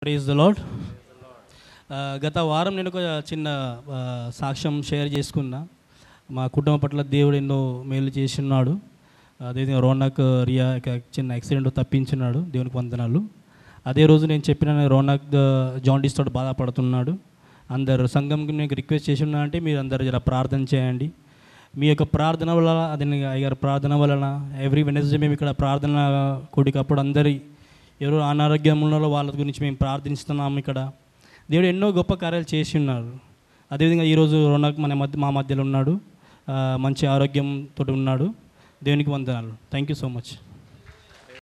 praise the lord గత వారం నేను ఒక చిన్న ఆ, సాక్ష్యం షేర్ చేసుకున్నా మా కుటుంబం పట్ల దేవుడు ఎన్నో మేలు చేస్తున్నాడు అదేవిధంగా రోనక్ రియా ఒక చిన్న యాక్సిడెంట్ తప్పించున్నాడు దేవునికి వందనాలు అదే రోజు నేను చెప్పిన రోనక్ జాండీస్ తోటి బాధపడుతున్నాడు అందరు సంఘంకి నేను రిక్వెస్ట్ చేసి ఉన్నా అంటే మీరు అందరు జర ప్రార్థన చేయండి మీ యొక్క ప్రార్థన వల్ల అది అయ్యారు ప్రార్థన వలన ఎవ్రీ వెనస్డే మేము ఇక్కడ ప్రార్థన కూడికప్పుడు అందరి ఎవరు అనారోగ్యం ఉన్నారో వాళ్ళ గురించి మేము ప్రార్థిస్తున్నాము ఇక్కడ దేవుడు ఎన్నో గొప్ప కార్యాలు చేసి ఉన్నారు అదేవిధంగా ఈరోజు రోనక్ మన మధ్య మా మధ్యలో ఉన్నాడు ఆ, మంచి ఆరోగ్యంతో ఉన్నాడు దేవునికి వందనాలు థ్యాంక్ యూ సో మచ్